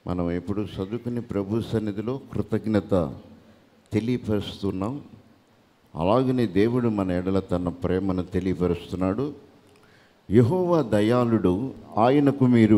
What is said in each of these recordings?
మనం ఎప్పుడు చదువుకుని ప్రభు సన్నిధిలో కృతజ్ఞత తెలియపరుస్తున్నాం అలాగనే దేవుడు మన ఎడల తన ప్రేమను తెలియపరుస్తున్నాడు యహోవా దయాళుడు ఆయనకు మీరు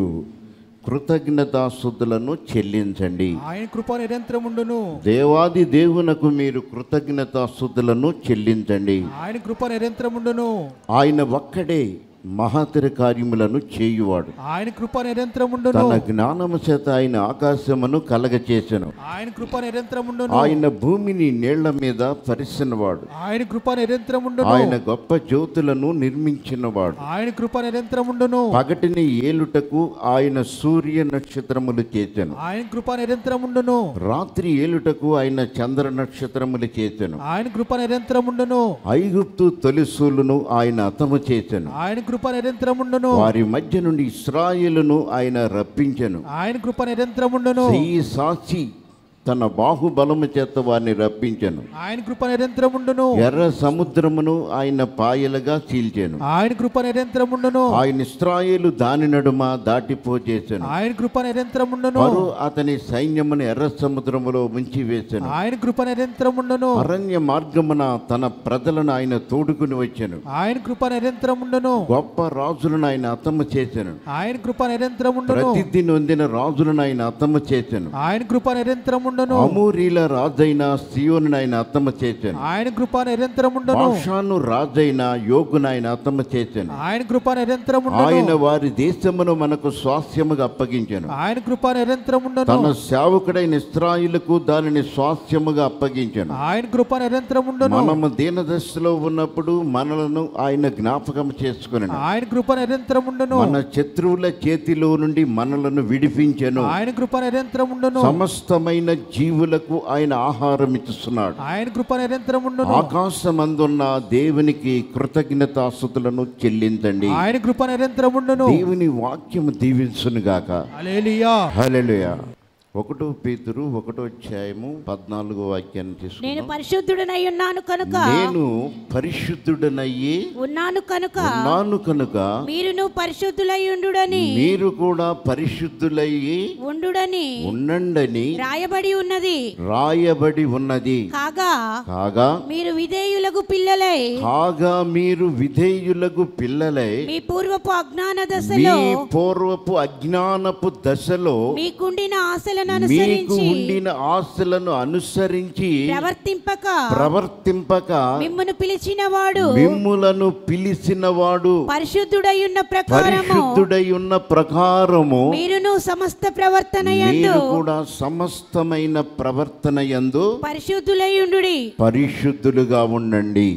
కృతజ్ఞతాశుద్ధులను చెల్లించండి ఆయన కృప నిరంతరముండును దేవాది దేవునకు మీరు కృతజ్ఞతాశుద్ధులను చెల్లించండి ఆయన కృప నిరంతరముండును ఆయన ఒక్కడే మహత్తర కార్యములను చేయువాడు ఆయన కృప నిరంతరముండును తన జ్ఞానము చేత ఆయన ఆకాశమును కలగచేసెను ఆయన కృప నిరంతరముండును ఆయన భూమిని నీళ్ల మీద పరిసినవాడు ఆయన కృప నిరంతరముండును ఆయన గొప్ప జ్యోతులను నిర్మించినవాడు ఆయన కృప నిరంతరముండును పగటిని ఏలుటకు ఆయన సూర్య నక్షత్రములు చేసెను ఆయన కృప నిరంతరముండును రాత్రి ఏలుటకు ఆయన చంద్ర నక్షత్రములు చేసెను ఆయన కృప నిరంతరముండును ఐగుప్తు తొలిసూలును ఆయన అతము చేసెను ఆయన కృప నిరంతరముండును వారి మధ్య నుండి ఇస్రాయేలును ఆయన రప్పించెను ఆయన కృప నిరంతరముండును ఈ సాక్షి తన బాహుబలము చేత వారిని రప్పించెను ఆయన కృప నిరంతరముండును ఎర్ర సముద్రమును ఆయన పాయలుగా చీల్చెను ఆయన కృప నిరంతరముండును ఆయన ఇస్రాయేలు దాని నడుమ దాటిపోచేసెను ఆయన కృప నిరంతరముండును వారు అతని సైన్యమును ఎర్ర సముద్రములో ముంచి వేసెను ఆయన కృప నిరంతరముండును అరణ్య మార్గమున తన ప్రజలను ఆయన తోడుకుని వచ్చెను ఆయన కృప నిరంతరముండును గొప్ప రాజులను ఆయన అతము చేసెను ఆయన కృప నిరంతరముండును ప్రతిథి నొందిన రాజులను ఆయన అతము చేసెను ఆయన కృప నిరంతరముండును అమూరీల రాజైన సియోను ఆయన అతము చేసెను ఆయన కృప నిరంతరముండును భాషాను రాజైన యోగును ఆయన అతము చేసెను ఆయన కృప నిరంతరముండును ఆయన వారి దేశమును మనకు స్వాస్థ్యముగా అప్పగించెను ఆయన కృప నిరంతరముండును తన సేవకుడైన ఇస్రాయిలకు దానిని స్వాస్థ్యముగా అప్పగించెను ఆయన కృప నిరంతరముండును మనము దీనదశలో ఉన్నప్పుడు మనలను ఆయన జ్ఞాపకం చేసుకుని ఆయన కృప నిరంతరముండును మన శత్రువుల చేతిలో నుండి మనలను విడిపించెను ఆయన కృప నిరంతరముండును సమస్తమైన జీవులకు ఆయన ఆహారం ఇస్తున్నాడు ఆయన కృప నిరంతరముండును ఆకాశమందున్న దేవునికి కృతజ్ఞతాస్తుతులను చెల్లించండి ఆయన కృప నిరంతరముండును దేవుని వాక్యము దీవించునుగాక హల్లెలూయా హల్లెలూయా ఒకటో పేతురు ఒకటో అధ్యాయము పద్నాలుగో వాక్యాన్ని నేను తీసుకున్నాం పరిశుద్ధుడనై ఉన్నాను కనుక నేను పరిశుద్ధుడనయ్యి ఉన్నాను కనుక ఉన్నాను కనుక మీరును పరిశుద్ధులై ఉండుడని మీరు కూడా పరిశుద్ధులయ్యి ఉండుడని ఉండండని రాయబడి ఉన్నది రాయబడి ఉన్నది కాగా కాగా మీరు విధేయులకు పిల్లలై కాగా మీరు విధేయులకు పిల్లలై మీ పూర్వపు అజ్ఞాన మీ దశలో పూర్వపు అజ్ఞానపు దశలో మీకుండిన ఆశలను మీకు అనుసరించి ఉండిన ఆశలను అనుసరించి ప్రవర్తింపక ప్రవర్తింపక మిమ్మును పిలిచిన వాడు మిమ్ములను పిలిచినవాడు పరిశుద్ధుడై ఉన్న ప్రకారము పరిశుద్ధుడై ఉన్న ప్రకారము మీరును సమస్త ప్రవర్తన మీరు కూడా సమస్తమైన ప్రవర్తన యందు పరిశుద్ధులై ఉండుడి పరిశుద్ధులుగా ఉండండి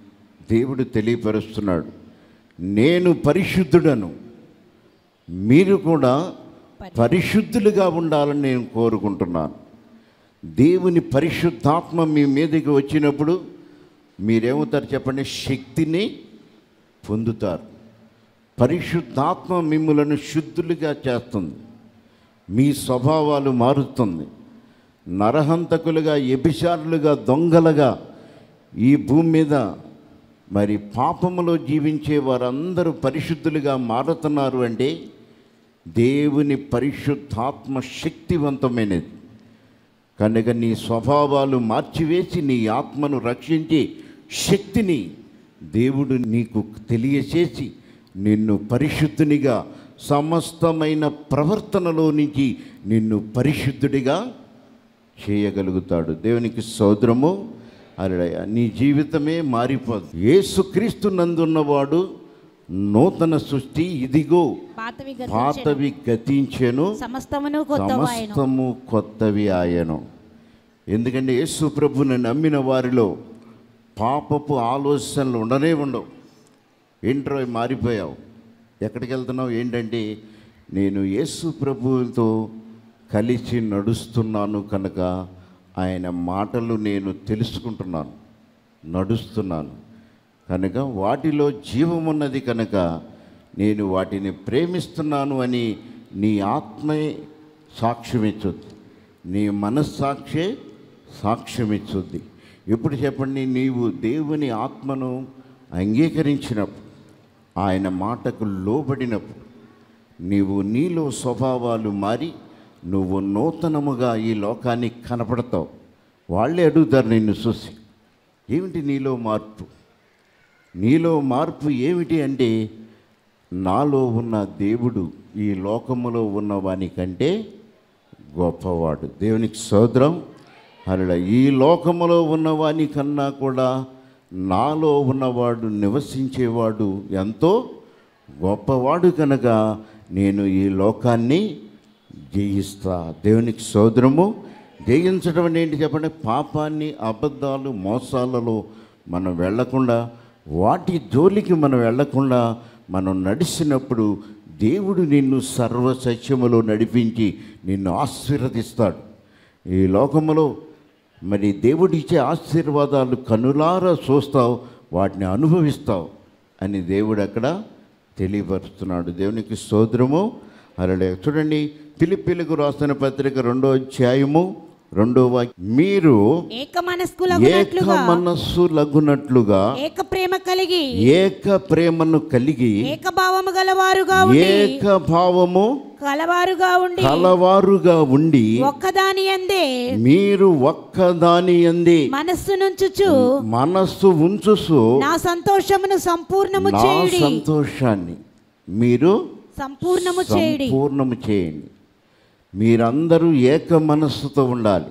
దేవుడు తెలియపరుస్తున్నాడు నేను పరిశుద్ధుడను మీరు కూడా పరిశుద్ధులుగా ఉండాలని నేను కోరుకుంటున్నాను దేవుని పరిశుద్ధాత్మ మీ మీదకి వచ్చినప్పుడు మీరేమవుతారు చెప్పండి శక్తిని పొందుతారు పరిశుద్ధాత్మ మిమ్మలను శుద్ధులుగా చేస్తుంది మీ స్వభావాలు మారుతుంది నరహంతకులుగా ఎబిశారులుగా దొంగలుగా ఈ భూమి మీద మరి పాపములో జీవించే వారందరూ పరిశుద్ధులుగా మారుతున్నారు అంటే దేవుని పరిశుద్ధాత్మ శక్తివంతమైనది కనుక నీ స్వభావాలు మార్చివేసి నీ ఆత్మను రక్షించి శక్తిని దేవుడు నీకు తెలియచేసి నిన్ను పరిశుద్ధునిగా సమస్తమైన ప్రవర్తనలో నుంచి నిన్ను పరిశుద్ధుడిగా చేయగలుగుతాడు దేవునికి సోదరము అలడయ నీ జీవితమే మారిపోదు యేసుక్రీస్తు నందున్నవాడు నూతన సృష్టి ఇదిగో పాతవి పాతవి గతించెను సమస్తమును కొత్తవాయను సమస్తము కొత్తవి ఆయను ఎందుకంటే యేసు ప్రభుని నమ్మిన వారిలో పాపపు ఆలోచనలు ఉండనే ఉండవు ఏంట్రో మారిపోయావు ఎక్కడికి వెళ్తున్నావు ఏంటంటే నేను యేసు ప్రభువుతో కలిసి నడుస్తున్నాను కనుక ఆయన మాటలు నేను తెలుసుకుంటున్నాను నడుస్తున్నాను కనుక వాటిలో జీవమున్నది కనుక నేను వాటిని ప్రేమిస్తున్నాను అని నీ ఆత్మే సాక్ష్యమిచ్చుద్ది నీ మనస్సాక్షే సాక్ష్యమిచ్చుద్ది ఎప్పుడు చెప్పండి నీవు దేవుని ఆత్మను అంగీకరించినప్పుడు ఆయన మాటకు లోబడినప్పుడు నీవు నీలో స్వభావాలు మారి నువ్వు నూతనముగా ఈ లోకానికి కనపడతావు వాళ్ళే అడుగుతారు నిన్ను చూసి ఏమిటి నీలో మార్పు నీలో మార్పు ఏమిటి అంటే నాలో ఉన్న దేవుడు ఈ లోకములో ఉన్నవాని కంటే గొప్పవాడు దేవునికి సోదరం అలా ఈ లోకములో ఉన్నవాని కన్నా కూడా నాలో ఉన్నవాడు నివసించేవాడు ఎంతో గొప్పవాడు కనుక నేను ఈ లోకాన్ని జయిస్తా దేవునికి సోదరము జయించడం అంటే ఏంటి చెప్పండి పాపాన్ని అబద్ధాలు మోసాలలో మనం వెళ్లకుండా వాటి జోలికి మనం వెళ్లకుండా మనం నడిచినప్పుడు దేవుడు నిన్ను సర్వ సత్యములో నడిపించి నిన్ను ఆశీర్వదిస్తాడు ఈ లోకములో మరి దేవుడు ఇచ్చే ఆశీర్వాదాలు కనులారా చూస్తావు వాటిని అనుభవిస్తావు అని దేవుడు అక్కడ తెలియపరుస్తున్నాడు దేవునికి స్తోత్రము అరలే చూడండి పిలిపిలకు రాసిన పత్రిక రెండో అధ్యాయము రెండో వాక్యం మీరు ఏక మనస్కులగునట్లుగా ఏక మనస్సు లగునట్లుగా ఏక ప్రేమ కలిగి ఏక ప్రేమను కలిగి ఏక భావము గలవారుగా ఉండి ఏక భావము కలవారుగా ఉండి కలవారుగా ఉండి ఒక్కదాని అందే మీరు ఒక్కదాని అంది మనస్సు నుంచుచు మనస్సు ఉంచుసు నా సంతోషమును సంపూర్ణము నా చేయుడి సంతోషాన్ని మీరు సంపూర్ణము చేయుడి సంపూర్ణము చేయండి మీరందరూ ఏక మనస్సుతో ఉండాలి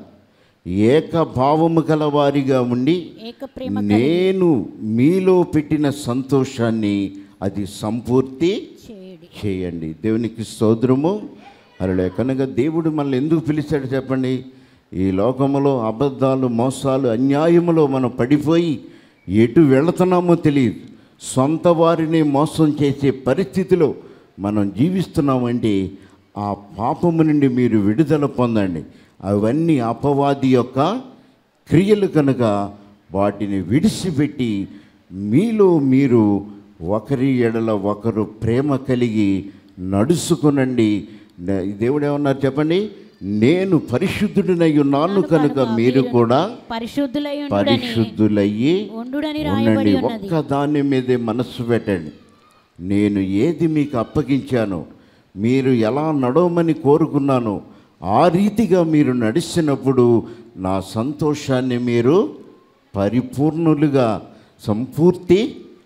ఏక భావము గలవారిగా ఉండి ఏక ప్రేమ నేను మీలో పెట్టిన సంతోషాన్ని అది సంపూర్తి చేయుడి చేయండి దేవునికి స్తోత్రము అలా కనుక దేవుడు మనల్ని ఎందుకు పిలిచాడు చెప్పండి ఈ లోకములో అబద్ధాలు మోసాలు అన్యాయములో మనం పడిపోయి ఎటు వెళుతున్నామో తెలియదు సొంత వారిని మోసం చేసే పరిస్థితిలో మనం జీవిస్తున్నామంటే ఆ పాపము నుండి మీరు విడుదల పొందండి అవన్నీ అపవాది యొక్క క్రియలు కనుక వాటిని విడిచిపెట్టి మీలో మీరు ఒకరి ఎడల ఒకరు ప్రేమ కలిగి నడుచుకునండి నే- దేవుడు ఏమన్నారు చెప్పండి నేను పరిశుద్ధుడినై ఉన్నాను కనుక మీరు కూడా పరిశుద్ధులై ఉండుడని పరిశుద్ధులయ్యి ఉండుడని రాయబడి ఉండండి ఉన్నది ఒక్క దాని మీదే మనస్సు పెట్టండి నేను ఏది మీకు అప్పగించానో మీరు ఎలా నడవమని కోరుకున్నానో ఆ రీతిగా మీరు నడిచినప్పుడు నా సంతోషాన్ని మీరు పరిపూర్ణులుగా సంపూర్తి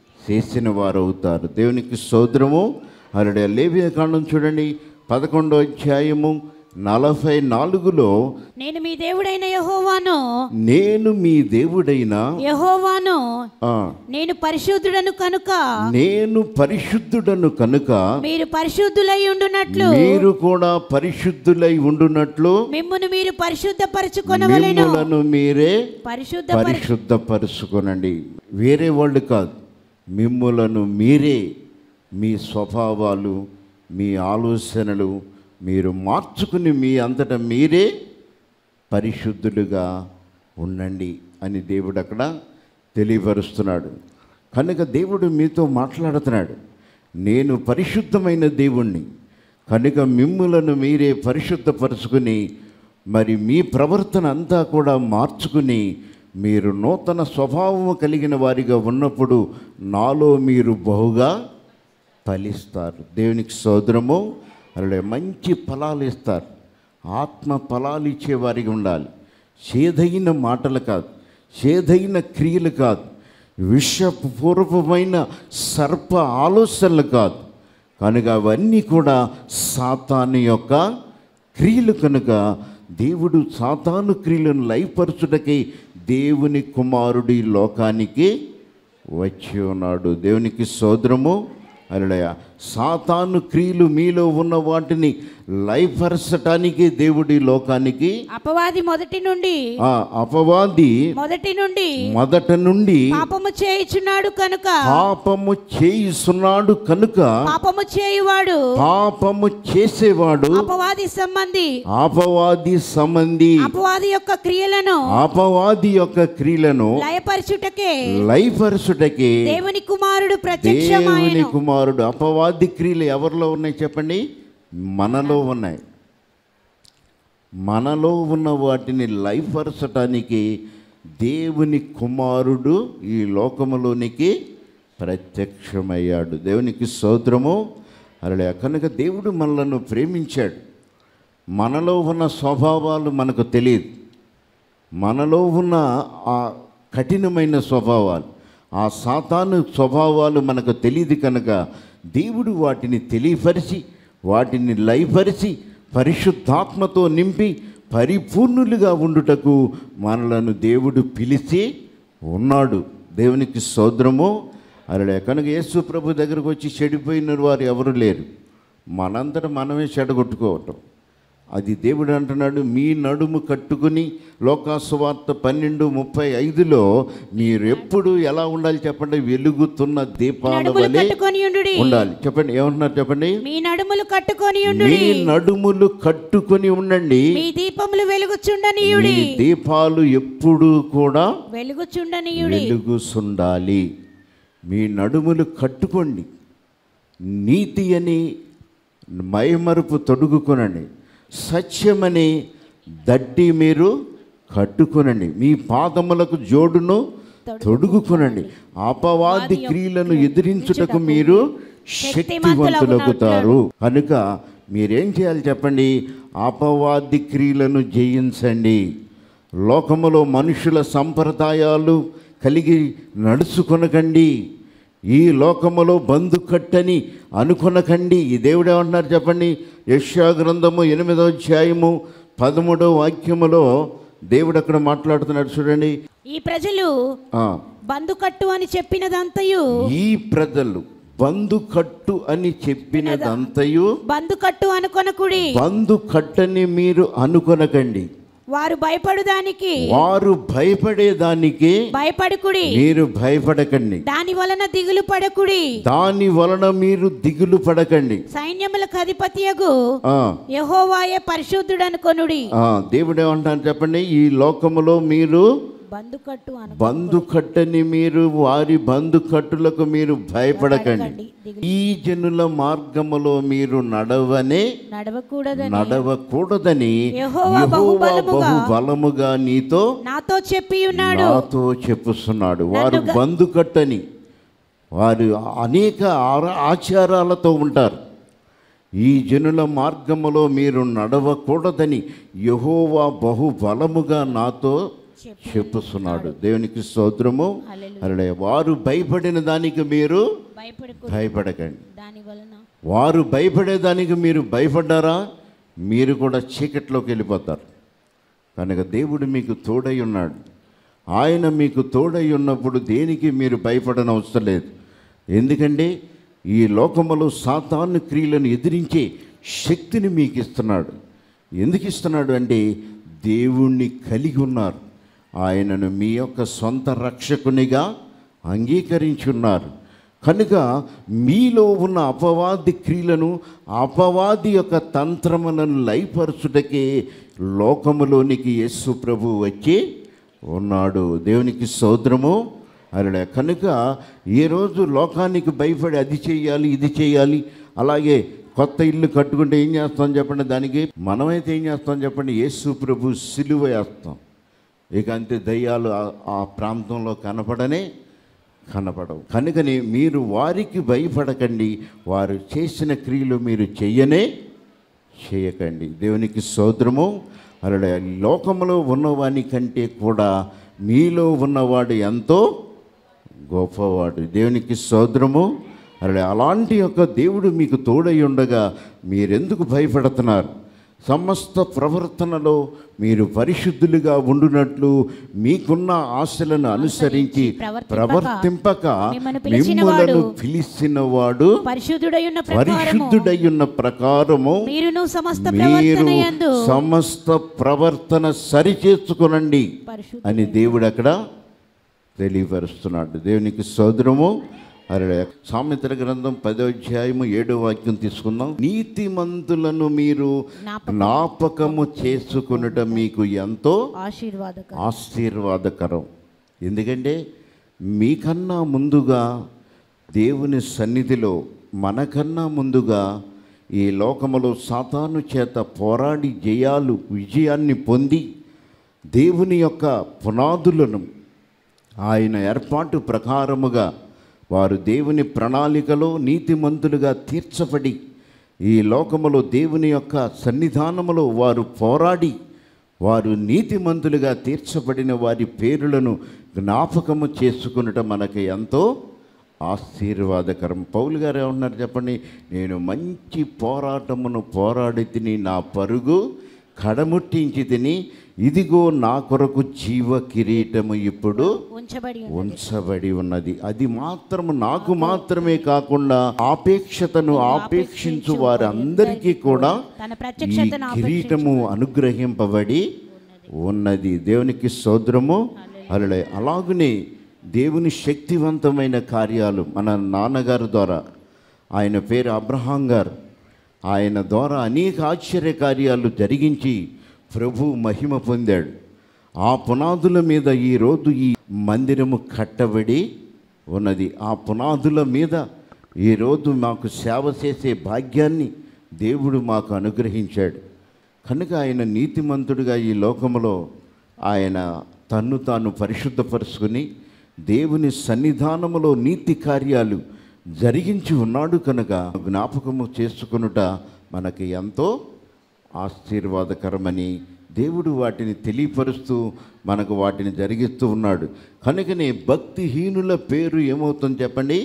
చేసిన వారు అవుతారు దేవునికి సోదరము అలడే లేవియ కాండం చూడండి పదకొండో అధ్యాయము నలభై నాలుగులో నేను మీ దేవుడైన యహోవాను నేను మీ దేవుడైన యహోవాను ఆ, నేను పరిశుద్ధుడను కనుక నేను పరిశుద్ధుడను కనుక మీరు పరిశుద్ధులై ఉండునట్లు మీరు కూడా పరిశుద్ధులై ఉండునట్లు మిమ్మును మీరు పరిశుద్ధపరచుకొనవలెను మిమ్ములను మీరే పరిశుద్ధ పరిశుద్ధపరుచుకోనండి వేరే వాళ్ళు కాదు మిమ్ములను మీరే మీ స్వభావాలు మీ ఆలోచనలు మీరు మార్చుకుని మీ అంతటా మీరే పరిశుద్ధులుగా ఉండండి అని దేవుడు అక్కడ తెలియపరుస్తున్నాడు కనుక దేవుడు మీతో మాట్లాడుతున్నాడు నేను పరిశుద్ధమైన దేవుణ్ణి కనుక మిమ్ములను మీరే పరిశుద్ధపరుచుకుని మరి మీ ప్రవర్తన అంతా కూడా మార్చుకుని మీరు నూతన స్వభావము కలిగిన వారిగా ఉన్నప్పుడు నాలో మీరు బహుగా ఫలిస్తారు దేవునికి సోదరము అలా మంచి ఫలాలు ఇస్తారు ఆత్మ ఫలాలు ఇచ్చేవారిగా ఉండాలి చేదైన మాటలు కాదు చేదైన క్రియలు కాదు విషపూర్వమైన సర్ప ఆలోచనలు కాదు కనుక అవన్నీ కూడా సాతాను యొక్క క్రియలు కనుక దేవుడు సాతాను క్రియలను లయపరచుటకై దేవుని కుమారుడి లోకానికి వచ్చి ఉన్నాడు దేవునికి సోదరము అలడయ సాతాను క్రియలు మీలో ఉన్న వాటిని లయపరచటానికి దేవుడి లోకానికి అపవాది మొదటి నుండి ఆ అపవాది మొదటి నుండి మొదట నుండి పాపము చేయుచున్నాడు కనుక పాపము చేయుచున్నాడు కనుక పాపము చేయువాడు పాపము చేసేవాడు అపవాది సంబంధి అపవాది సంబంధి అపవాది యొక్క క్రియలను అపవాది యొక్క క్రియలను లయపరచుటకే లయపరచుటకి దేవుని కుమారుడు దేవుని ప్రత్యక్షమాయను కుమారుడు అపవాది క్రియలు ఎవరిలో ఉన్నాయి చెప్పండి మనలో ఉన్నాయి మనలో ఉన్న వాటిని లయపరచటానికి దేవుని కుమారుడు ఈ లోకములోనికి ప్రత్యక్షమయ్యాడు దేవునికి స్తోత్రము అలా కనుక దేవుడు మనలను ప్రేమించాడు మనలో ఉన్న స్వభావాలు మనకు తెలియదు మనలో ఉన్న ఆ కఠినమైన స్వభావాలు ఆ సాతాను స్వభావాలు మనకు తెలియదు కనుక దేవుడు వాటిని తెలియపరిచి వాటిని లయపరిచి పరిశుద్ధాత్మతో నింపి పరిపూర్ణులుగా ఉండుటకు మనలను దేవుడు పిలిచి ఉన్నాడు దేవునికి సోదరము అలా కనుక యేసు ప్రభు దగ్గరకు వచ్చి చెడిపోయిన వారు ఎవరు లేరు మనంతట మనమే చెడగొట్టుకోవటం అది దేవుడు అంటున్నాడు మీ నడుము కట్టుకుని లోకాసువార్త పన్నెండు ముప్పై ఐదులో మీరు ఎప్పుడు ఎలా ఉండాలి చెప్పండి వెలుగుతున్న దీపాల నడుములు వలె కట్టుకొని ఉండుడి ఉండాలి చెప్పండి ఏమంటున్నారు చెప్పండి మీ నడుములు కట్టుకొని మీ ఉండుడి నడుములు కట్టుకొని ఉండండి మీ దీపములు వెలుగుచుండనీయుడి మీ దీపాలు ఎప్పుడూ కూడా వెలుగుచుండనీయుడి వెలుగుసుండాలి మీ నడుములు కట్టుకోండి నీతి అని మైమరుపు తొడుగుకొనండి సత్యమని దట్టి మీరు కట్టుకొనండి మీ పాదములకు జోడును తొడుగుకొనండి అపవాది క్రియలను ఎదిరించుటకు మీరు శక్తివంతులగుతారు కనుక మీరేం చేయాలి చెప్పండి అపవాది క్రియలను జయించండి లోకములో మనుషుల సంప్రదాయాలు కలిగి నడుచుకొనకండి ఈ లోకములో బంధు కట్టని అనుకొనకండి ఈ దేవుడు ఏమంటున్నారు చెప్పండి యశా గ్రంథము ఎనిమిదో అధ్యాయము పదమూడో వాక్యములో దేవుడు అక్కడ మాట్లాడుతున్నాడు చూడండి ఈ ప్రజలు ఆ, బందుకట్టు అని చెప్పినదంతయు ఈ ప్రజలు బంధు కట్టు అని చెప్పినదంతయు బందుకట్టు అనుకొనకుడి బంధు కట్టని మీరు అనుకొనకండి వారు భయపడుదానికి వారు భయపడేదానికి భయపడుకుడి మీరు భయపడకండి దాని వలన దిగులు పడకుడి దాని వలన మీరు దిగులు పడకండి సైన్యములకు అధిపతియగు ఆ, యహోవాయే పరిశుద్ధుడనుకొనుడి ఆ, దేవుడు ఏమంటారు చెప్పండి ఈ లోకములో మీరు బందుకట్టు అను బంధు కట్టని మీరు వారి బంధు కట్టులకు మీరు భయపడకండి దిగులు ఈ జనుల మార్గములో మీరు నడవనే నడవకూడదని నడవకూడదని యెహోవా యెహోవా బహుబలముగా బహుబలముగా నీతో నాతో చెప్పి ఉన్నాడు నాతో చెప్పుస్తున్నాడు వారు బంధు కట్టని వారు అనేక ఆర- ఆచారాలతో ఉంటారు ఈ జనుల మార్గములో మీరు నడవకూడదని యహోవా బహుబలముగా నాతో చెప్పుస్తున్నాడు దేవునికి స్తోత్రము అలా వారు భయపడిన దానికి మీరు భయపడకు భయపడకండి దాని వలన వారు భయపడేదానికి మీరు భయపడ్డారా మీరు కూడా చీకట్లోకి వెళ్ళిపోతారు కనుక దేవుడు మీకు తోడై ఉన్నాడు ఆయన మీకు తోడై ఉన్నప్పుడు దేనికి మీరు భయపడనవసరం అవసరం లేదు ఎందుకంటే ఈ లోకములో సాతాను క్రియలను ఎదిరించే శక్తిని మీకు ఇస్తున్నాడు ఎందుకు ఇస్తున్నాడు అంటే దేవుణ్ణి కలిగి ఉన్నారు ఆయనను మీ యొక్క సొంత రక్షకునిగా అంగీకరించున్నారు కనుక మీలో ఉన్న అపవాది క్రియలను అపవాది యొక్క తంత్రములను లయపరచుటకే లోకములోనికి యేసు ప్రభు వచ్చి ఉన్నాడు దేవునికి సోదరము అలా కనుక ఈరోజు లోకానికి భయపడి అది చేయాలి ఇది చేయాలి అలాగే కొత్త ఇల్లు కట్టుకుంటే ఏం చేస్తాం చెప్పండి దానికి మనమైతే ఏం చేస్తాం చెప్పండి యేసు ప్రభు సిలువ వేస్తాం ఇక అంతే దయ్యాలు ఆ- ఆ ప్రాంతంలో కనపడనే కనపడవు కనుకని మీరు వారికి భయపడకండి వారు చేసిన క్రియలు మీరు చెయ్యనే చేయకండి దేవునికి సోదరము అలా లోకంలో ఉన్నవాని కంటే కూడా మీలో ఉన్నవాడు ఎంతో గొప్పవాడు దేవునికి సోదరము అలా అలాంటి యొక్క దేవుడు మీకు తోడై ఉండగా మీరెందుకు భయపడుతున్నారు సమస్త ప్రవర్తనలో మీరు పరిశుద్ధులుగా ఉండునట్లు మీకున్న ఆశలను అనుసరించి ప్రవర్తింపక, ప్రవర్తింపక మిమ్మల్ని పిలిచినవాడు, మిమ్మలను పిలిచిన వాడు పరిశుద్ధుడయున్న ప్రకారము పరిశుద్ధుడయ్యున్న ప్రకారము మీరును సమస్త మీరు ప్రవర్తన యందు సమస్త ప్రవర్తన సరిచేసుకునండి పరిశుద్ధ అని దేవుడు అక్కడ తెలియపరుస్తున్నాడు దేవునికి సోదరము అరే సామెతల గ్రంథం పదో అధ్యాయము ఏడో వాక్యం తీసుకుందాం నీతిమంతులను మీరు జ్ఞాపకం. జ్ఞాపకము చేసుకునట మీకు ఎంతో ఆశీర్వాదక ఆశీర్వాదకరం ఎందుకంటే మీకన్నా ముందుగా దేవుని సన్నిధిలో మనకన్నా ముందుగా ఈ లోకములో సాతాను చేత పోరాడి జయాలు విజయాన్ని పొంది దేవుని యొక్క పునాదులను ఆయన ఏర్పాటు ప్రకారముగా వారు దేవుని ప్రణాళికలో నీతిమంతులుగా తీర్చబడి ఈ లోకములో దేవుని యొక్క సన్నిధానములో వారు పోరాడి వారు నీతిమంతులుగా తీర్చబడిన వారి పేరులను జ్ఞాపకము చేసుకునటం మనకి ఎంతో ఆశీర్వాదకరం పౌలు గారు ఏమన్నారు చెప్పండి నేను మంచి పోరాటమును పోరాడి తిని నా పరుగు కడముట్టించి తిని ఇదిగో నా కొరకు జీవ కిరీటము ఇప్పుడు ఉంచబడి ఉన్నది. ఉంచబడి ఉన్నది అది మాత్రము నాకు మాత్రమే కాకుండా ఆపేక్షతను ఆపేక్షించు వారందరికీ కూడా తన ఈ ప్రత్యక్షతను కిరీటము అనుగ్రహింపబడి ఉన్నది దేవునికి సోదరము అలలే అలాగనే దేవుని శక్తివంతమైన కార్యాలు మన నాన్నగారి ద్వారా ఆయన పేరు అబ్రహాం గారు ఆయన ద్వారా అనేక ఆశ్చర్య కార్యాలు జరిగించి ప్రభు మహిమ పొందాడు ఆ పునాదుల మీద ఈరోజు ఈ మందిరము కట్టబడి ఉన్నది ఆ పునాదుల మీద ఈరోజు మాకు సేవ చేసే భాగ్యాన్ని దేవుడు మాకు అనుగ్రహించాడు కనుక ఆయన నీతిమంతుడిగా ఈ లోకములో ఆయన తన్ను తాను పరిశుద్ధపరుచుకుని దేవుని సన్నిధానములో నీతి కార్యాలు జరిగించి ఉన్నాడు కనుక జ్ఞాపకము చేసుకొనుట మనకి ఎంతో ఆశీర్వాదకరమని దేవుడు వాటిని తెలియపరుస్తూ మనకు వాటిని జరిగిస్తూ ఉన్నాడు కనుకనే భక్తిహీనుల పేరు ఏమవుతుంది చెప్పండి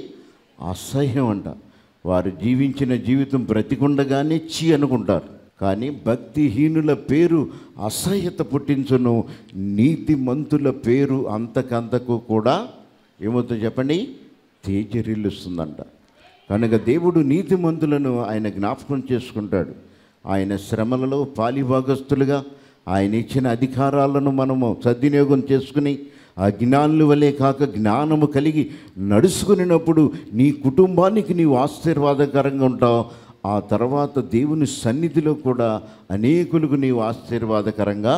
అసహ్యం అంట వారు జీవించిన జీవితం బ్రతికుండగానే చీ అనుకుంటారు కానీ భక్తిహీనుల పేరు అసహ్యత పుట్టించును నీతిమంతుల పేరు అంతకంతకు కూడా ఏమవుతుంది చెప్పండి తేజరిల్లుస్తుందంట కనుక దేవుడు నీతిమంతులను ఆయన జ్ఞాపకం చేసుకుంటాడు ఆయన శ్రమలలో పాలిభాగస్తులుగా ఆయన ఇచ్చిన అధికారాలను మనము సద్వినియోగం చేసుకుని ఆ జ్ఞానుల వలె కాక జ్ఞానము కలిగి నడుచుకునినప్పుడు నీ కుటుంబానికి నీవు ఆశీర్వాదకరంగా ఉంటావు ఆ తర్వాత దేవుని సన్నిధిలో కూడా అనేకులకు నీవు ఆశీర్వాదకరంగా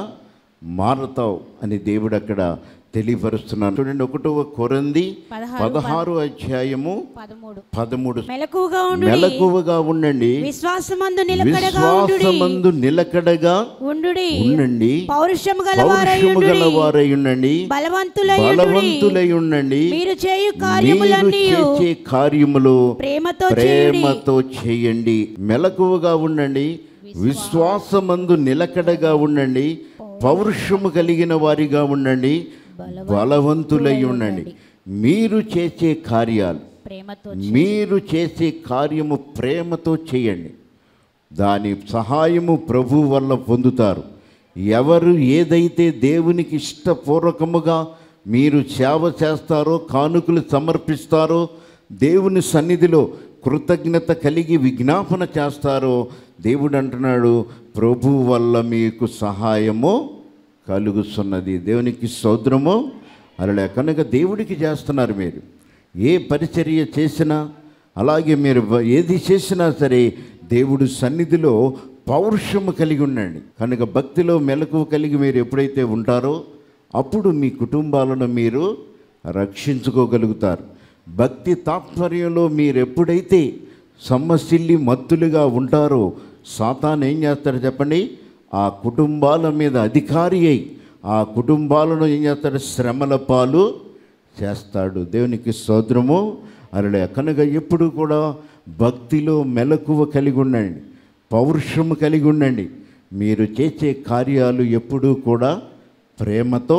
మారతావు అని దేవుడు అక్కడ తెలియపరుస్తున్నాను చూడండి ఒకటవ కొరంది పదహారు, పదహారు అధ్యాయము పదమూడు పదమూడు మెలకుగా ఉండు మెలకువగా ఉండండి విశ్వాసమందు నిలకడగా ఉండు విశ్వాసమందు నిలకడగా ఉండు ఉండండి పౌరుషము గలవారై పౌరుషము ఉండుడి. గలవారై ఉండండి బలవంతులై ఉండుడి. బలవంతులై ఉండండి మీరు చేయు మీరు కార్యములన్నీ చేసే కార్యములు ప్రేమతో చేయుడి ప్రేమతో చేయండి మెలకువగా ఉండండి విశ్వాసమందు నిలకడగా ఉండండి పౌరుషము కలిగిన వారిగా ఉండండి బలవంతులై ఉండండి మీరు చేసే కార్యాలు ప్రేమతో మీరు చేసే కార్యము ప్రేమతో చేయండి దాని సహాయము ప్రభు వల్ల పొందుతారు ఎవరు ఏదైతే దేవునికి ఇష్టపూర్వకముగా మీరు సేవ చేస్తారో కానుకలు సమర్పిస్తారో దేవుని సన్నిధిలో కృతజ్ఞత కలిగి విజ్ఞాపన చేస్తారో దేవుడు అంటున్నాడు ప్రభు వల్ల మీకు సహాయము కలుగుతున్నది దేవునికి సౌద్రము అలా కనుక దేవుడికి చేస్తున్నారు మీరు ఏ పరిచర్య చేసినా అలాగే మీరు వ- ఏది చేసినా సరే దేవుడు సన్నిధిలో పౌరుషము కలిగి ఉండండి కనుక భక్తిలో మెలకువ కలిగి మీరు ఎప్పుడైతే ఉంటారో అప్పుడు మీ కుటుంబాలను మీరు రక్షించుకోగలుగుతారు భక్తి తాత్పర్యంలో మీరు ఎప్పుడైతే సమ్మసిల్లి మత్తులుగా ఉంటారో సాతాన్ ఏం చేస్తాడు చెప్పండి ఆ కుటుంబాల మీద అధికారి అయి ఆ కుటుంబాలను ఏం చేస్తాడు శ్రమల పాలు చేస్తాడు దేవునికి స్తోత్రము అరలే కనుక ఎప్పుడు కూడా భక్తిలో మెలకువ కలిగి ఉండండి పౌరుషము కలిగి ఉండండి మీరు చేసే కార్యాలు ఎప్పుడూ కూడా ప్రేమతో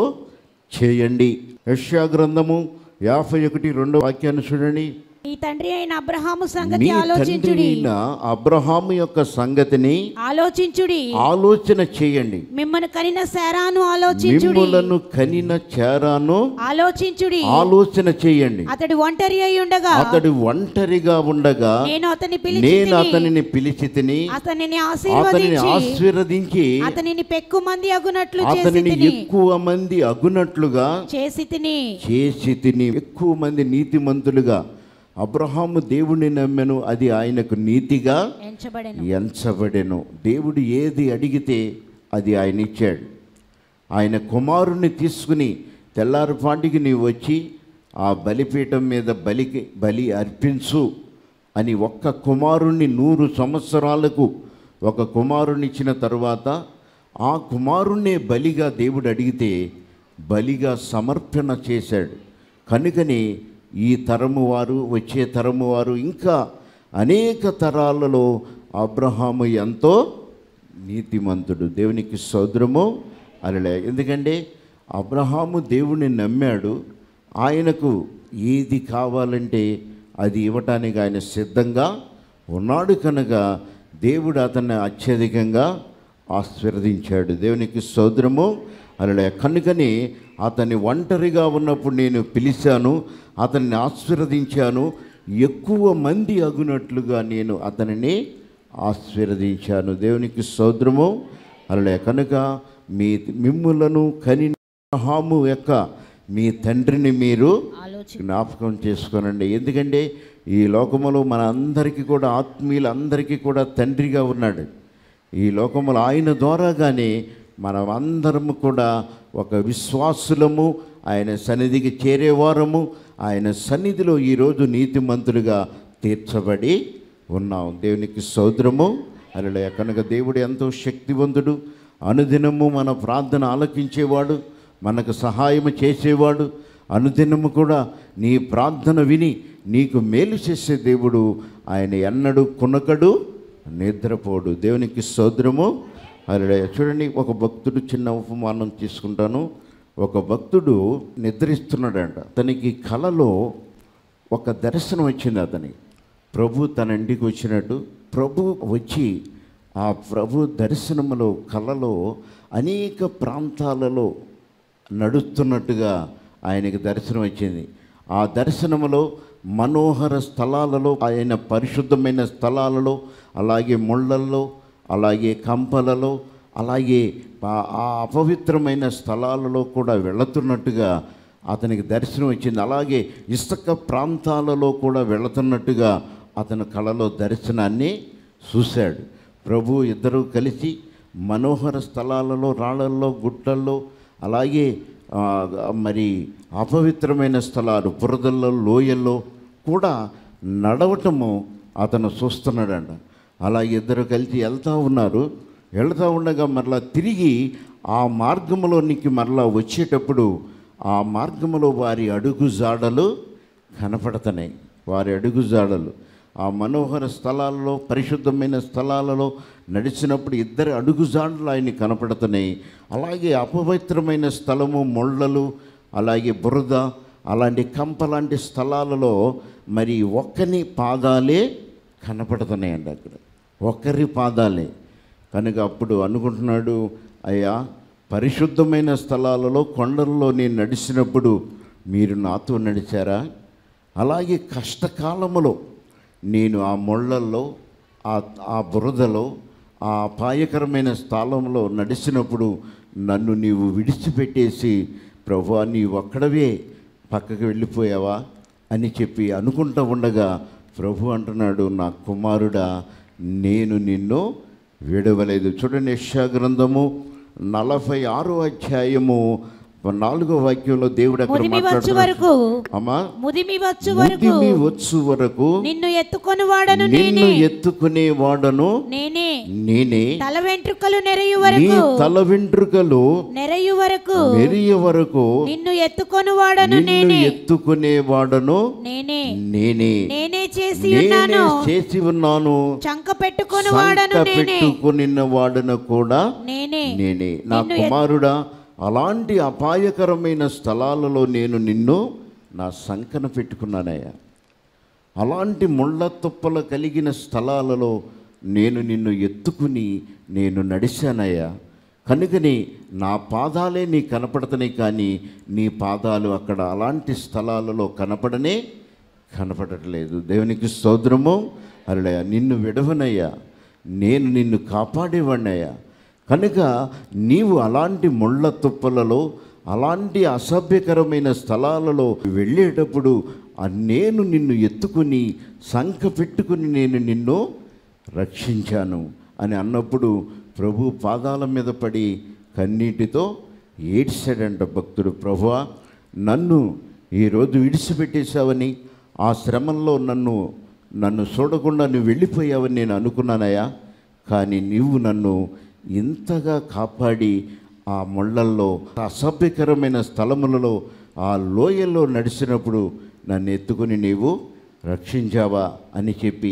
చేయండి యెషయా గ్రంథము యాభై ఒకటి రెండో వాక్యాన్ని చూడండి మీ తండ్రి అయిన అబ్రహాము మీ సంగతి తండ్రి ఆలోచించుడి అయిన అబ్రహాము యొక్క సంగతిని ఆలోచించుడి ఆలోచన చేయండి మిమ్మల్ని కనిన శారాను ఆలోచించుడి మిమ్ములను కనిన చేరాను ఆలోచించుడి ఆలోచన చేయండి అతడు ఒంటరి అయి ఉండగా అతడు ఒంటరిగా ఉండగా నేను అతన్ని నేను పిలిచి అతనిని పిలిచి తిని అతనిని అతనిని ఆశీర్వదించి ఆశీర్వదించి అతనిని పెక్కు మంది అగునట్లు చేసి అతనిని తిని ఎక్కువ మంది అగునట్లుగా చేసి తిని చేసి తిని ఎక్కువ మంది నీతిమంతులుగా అబ్రహాము దేవుని నమ్మెను అది ఆయనకు నీతిగా ఎంచబడెను ఎంచబడెను దేవుడు ఏది అడిగితే అది ఆయన ఇచ్చాడు ఆయన కుమారుణ్ణి తీసుకుని తెల్లారుపాటికి నీవు వచ్చి ఆ బలిపీఠం మీద బలికి బలి అర్పించు అని ఒక్క కుమారుణ్ణి నూరు సంవత్సరాలకు ఒక కుమారుని ఇచ్చిన తరువాత ఆ కుమారుణ్ణే బలిగా దేవుడు అడిగితే బలిగా సమర్పణ చేశాడు కనుకని ఈ తరము వారు వచ్చే తరము వారు ఇంకా అనేక తరాలలో అబ్రహాము ఎంతో నీతిమంతుడు దేవునికి సోదరము అలలే ఎందుకంటే అబ్రహాము దేవుణ్ణి నమ్మాడు ఆయనకు ఏది కావాలంటే అది ఇవ్వటానికి ఆయన సిద్ధంగా ఉన్నాడు కనుక దేవుడు అతన్ని అత్యధికంగా ఆశీర్వదించాడు దేవునికి సోదరము అలలే కనుకని అతన్ని ఒంటరిగా ఉన్నప్పుడు నేను పిలిచాను అతన్ని ఆశీర్వదించాను ఎక్కువ మంది అగునట్లుగా నేను అతనిని ఆశీర్వదించాను దేవునికి సోదరము అలలే కనుక మీ మిమ్ములను కని అబ్రహాము యొక్క మీ తండ్రిని మీరు ఆలోచి జ్ఞాపకం చేసుకోనండి ఎందుకంటే ఈ లోకములో మన అందరికీ కూడా ఆత్మీయులందరికీ కూడా తండ్రిగా ఉన్నాడు ఈ లోకములో ఆయన ద్వారాగానే మనం అందరము కూడా ఒక విశ్వాసులము ఆయన సన్నిధికి చేరేవారము ఆయన సన్నిధిలో ఈరోజు నీతిమంతులుగా తీర్చబడి ఉన్నాం దేవునికి సోదరము అలా కనుక దేవుడు ఎంతో శక్తివంతుడు అనుదినము మన ప్రార్థన ఆలకించేవాడు మనకు సహాయం చేసేవాడు అనుదినము కూడా నీ ప్రార్థన విని నీకు మేలు చేసే దేవుడు ఆయన ఎన్నడు కొనకడు నిద్రపోడు దేవునికి సోదరము అలా చూడండి ఒక భక్తుడు చిన్న ఉపమానం తీసుకుంటాను ఒక భక్తుడు నిద్రిస్తున్నాడంట అతనికి కలలో ఒక దర్శనం వచ్చింది అతని ప్రభు తన ఇంటికి వచ్చినట్టు ప్రభు వచ్చి ఆ ప్రభు దర్శనములో కలలో అనేక ప్రాంతాలలో నడుస్తున్నట్టుగా ఆయనకి దర్శనం వచ్చింది ఆ దర్శనములో మనోహర స్థలాలలో ఆయన పరిశుద్ధమైన స్థలాలలో అలాగే ముళ్ళల్లో అలాగే కంపలలో అలాగే ఆ- ఆ అపవిత్రమైన స్థలాలలో కూడా వెళుతున్నట్టుగా అతనికి దర్శనం వచ్చింది అలాగే ఇసుక ప్రాంతాలలో కూడా వెళుతున్నట్టుగా అతను కళలో దర్శనాన్ని చూశాడు ప్రభు ఇద్దరూ కలిసి మనోహర స్థలాలలో రాళ్ళల్లో గుట్టల్లో అలాగే ఆ, మరి అపవిత్రమైన స్థలాలు బురదల్లో లోయల్లో కూడా నడవటము అతను చూస్తున్నాడంట అలా ఇద్దరు కలిసి వెళ్తూ ఉన్నారు వెళ్తూ ఉండగా మరలా తిరిగి ఆ మార్గంలోనికి మరలా వచ్చేటప్పుడు ఆ మార్గంలో వారి అడుగు జాడలు కనపడుతున్నాయి వారి అడుగు జాడలు ఆ మనోహర స్థలాలలో పరిశుద్ధమైన స్థలాలలో నడిచినప్పుడు ఇద్దరు అడుగు జాడలు ఆయన కనపడుతున్నాయి అలాగే అపవిత్రమైన స్థలము మొళ్ళలు అలాగే బురద అలాంటి కంప లాంటి స్థలాలలో మరి ఒక్కని పాదాలే కనపడుతున్నాయండి అక్కడ ఒక్కరి పాదాలే కనుక అప్పుడు అనుకుంటున్నాడు అయ్యా పరిశుద్ధమైన స్థలాలలో కొండల్లో నేను నడిచినప్పుడు మీరు నాతో నడిచారా అలాగే కష్టకాలములో నేను ఆ ముళ్ళల్లో ఆ ఆ బురదలో ఆ అపాయకరమైన స్థలంలో నడిచినప్పుడు నన్ను నీవు విడిచిపెట్టేసి ప్రభా నీవు ఒక్కడవే పక్కకు వెళ్ళిపోయావా అని చెప్పి అనుకుంటూ ఉండగా ప్రభు అంటున్నాడు నా కుమారుడా నేను నిన్ను విడవలేదు చూడండి యెషయా గ్రంథము నలభై ఆరో అధ్యాయము నాలుగో వాక్యంలో దేవుడు అక్కడ ముదిమి వచ్చు మాట్లాడుతున్నాడు వరకు అమ్మా ముదిమి వచ్చు వరకు ముదిమి వచ్చు వరకు నిన్ను ఎత్తుకొని వాడను నిన్ను నేనే ఎత్తుకునే వాడను నేనే నేనే తల వెంట్రుకలు నెరయు నీ వరకు తల వెంట్రుకలు నెరయు వరకు మెరియ వరకు నిన్ను ఎత్తుకొని వాడను నిన్ను నేనే ఎత్తుకునే వాడను నేనే నేనే నేనే చేసి నేనే ఉన్నాను చేసి ఉన్నాను చంక పెట్టుకొని వాడను సంక నేనే పెట్టుకునిన వాడను కూడా నేనే నేనే నా నిన్ను ఎత్- కుమారుడా అలాంటి అపాయకరమైన స్థలాలలో నేను నిన్ను నా సంకన పెట్టుకున్నానయ్యా అలాంటి ముళ్ళ తుప్పలు కలిగిన స్థలాలలో నేను నిన్ను ఎత్తుకుని నేను నడిచానయ్యా కనుకని నా పాదాలే నీ కనపడుతున్నాయి కానీ నీ పాదాలు అక్కడ అలాంటి స్థలాలలో కనపడనే కనపడట్లేదు దేవునికి స్తోత్రము అరడయ్యా నిన్ను విడవనయ్యా నేను నిన్ను కాపాడేవాడినయ్యా కనుక నీవు అలాంటి ముళ్ళ తుప్పలలో అలాంటి అసభ్యకరమైన స్థలాలలో వెళ్ళేటప్పుడు ఆ నేను నిన్ను ఎత్తుకుని సంక పెట్టుకుని నేను నిన్ను రక్షించాను అని అన్నప్పుడు ప్రభు పాదాల మీద పడి కన్నీటితో ఏడ్చాడంట భక్తుడు ప్రభువా నన్ను ఈరోజు విడిచిపెట్టేశావని ఆ శ్రమంలో నన్ను నన్ను చూడకుండా నువ్వు వెళ్ళిపోయావని నేను అనుకున్నానయ్యా కానీ నీవు నన్ను ఇంతగా కాపాడి ఆ ముళ్ళల్లో అసభ్యకరమైన స్థలములలో ఆ లోయల్లో నడిచినప్పుడు నన్ను ఎత్తుకుని నీవు రక్షించావా అని చెప్పి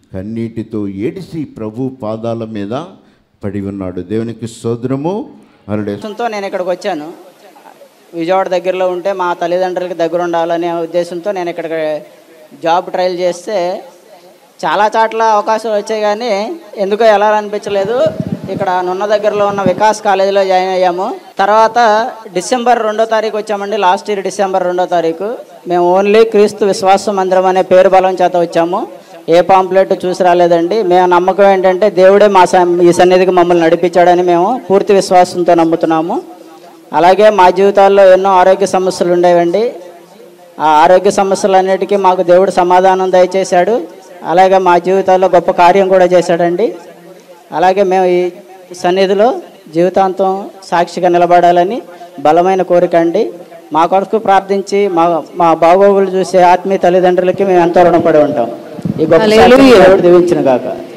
కన్నీటితో ఏడిసి ప్రభు పాదాల మీద పడి ఉన్నాడు దేవునికి సోదరము అరుడే ఉద్దేశంతో నేను ఇక్కడికి వచ్చాను విజయవాడ దగ్గరలో ఉంటే మా తల్లిదండ్రులకి దగ్గర ఉండాలనే ఉద్దేశంతో నేను ఇక్కడ జాబ్ ట్రయల్ చేస్తే చాలా చాట్ల అవకాశాలు వచ్చాయి కానీ ఎందుకో ఎలా అనిపించలేదు ఇక్కడ నున్న దగ్గరలో ఉన్న వికాస్ కాలేజీలో జాయిన్ అయ్యాము తర్వాత డిసెంబర్ రెండో తారీఖు వచ్చామండి లాస్ట్ ఇయర్ డిసెంబర్ రెండో తారీఖు మేము ఓన్లీ క్రీస్తు విశ్వాస మందిరం అనే పేరు బలం చేత వచ్చాము ఏ పాంప్లెట్ చూసి రాలేదండి మేము నమ్మకం ఏంటంటే దేవుడే మా సన్- ఈ సన్నిధికి మమ్మల్ని నడిపించాడని మేము పూర్తి విశ్వాసంతో నమ్ముతున్నాము అలాగే మా జీవితాల్లో ఎన్నో ఆరోగ్య సమస్యలు ఉండేవండి ఆ ఆరోగ్య సమస్యలన్నిటికీ మాకు దేవుడు సమాధానం దయచేశాడు అలాగే మా జీవితాల్లో గొప్ప కార్యం కూడా చేశాడండి అలాగే మేము ఈ సన్నిధిలో జీవితాంతం సాక్షిగా నిలబడాలని బలమైన కోరిక అండి మా కొరకు ప్రార్థించి మా మా బాగోగులు చూసే ఆత్మీయ తల్లిదండ్రులకి మేము ఎంతో రుణపడి ఉంటాం ఈ గొప్ప సాక్షిని దేవుడు దీవించిన కాక